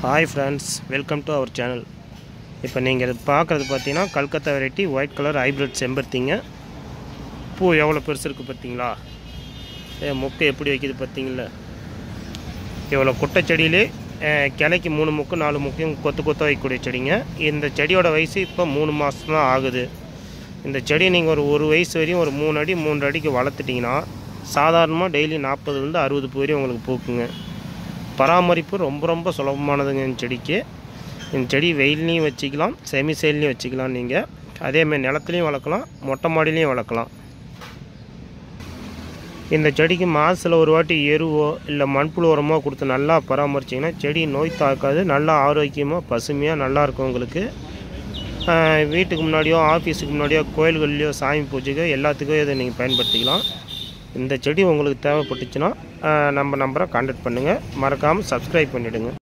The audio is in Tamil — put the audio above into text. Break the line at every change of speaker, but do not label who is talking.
hi friends welcome to our channel இப்போ நீங்கள் இது பார்க்குறது பார்த்தீங்கன்னா Calcutta variety white colour hybrid செம்பருத்திங்க பூ எவ்வளோ பெருசு இருக்குது பார்த்தீங்களா ஏ மொக்கு எப்படி வைக்கிது பார்த்தீங்களா இவ்வளோ குட்டை செடியிலே அஹ், கிளைக்கு மூணு முக்கு நாலு முக்கையும் கொத்து கொத்த வைக்கக்கூடிய செடிங்க இந்த செடியோட வயசு இப்போ மூணு மாதம் தான் ஆகுது இந்த செடியை நீங்கள் ஒரு ஒரு வயசு வரையும் ஒரு மூணு அடி மூன்று அடிக்கு வளர்த்துட்டிங்கன்னா சாதாரணமாக டெய்லி நாற்பதுலேருந்து அறுபது பூ வரையும் உங்களுக்கு பூக்குங்க பராமரிப்பு ரொம்ப ரொம்ப சுலபமானதுங்க இந்த செடிக்கு இந்த செடி வெயில்லையும் வச்சுக்கலாம் செமி செயல்லையும் வச்சுக்கலாம் நீங்கள் அதேமாதிரி நிலத்துலையும் வளர்க்கலாம் மொட்டை மாடிலையும் வளர்க்கலாம் இந்த செடிக்கு மாதத்தில் ஒரு வாட்டி எருவோ இல்லை மண்புழு உரமோ கொடுத்து நல்லா பராமரிச்சிங்கன்னா செடி நோய் தாக்காது நல்லா ஆரோக்கியமாக பசுமையாக நல்லா இருக்கும் உங்களுக்கு ஆஹ் வீட்டுக்கு முன்னாடியோ ஆஃபீஸுக்கு முன்னாடியோ கோயில்கள்லையோ சாமி பூஜைக்கோ எல்லாத்துக்கும் இதை நீங்கள் பயன்படுத்திக்கலாம் இந்த செடி உங்களுக்கு தேவைப்பட்டுச்சுன்னா ஆஹ் நம்ம நம்பரை கான்டாக்ட் பண்ணுங்கள் மறக்காமல் சப்ஸ்கிரைப் பண்ணிவிடுங்க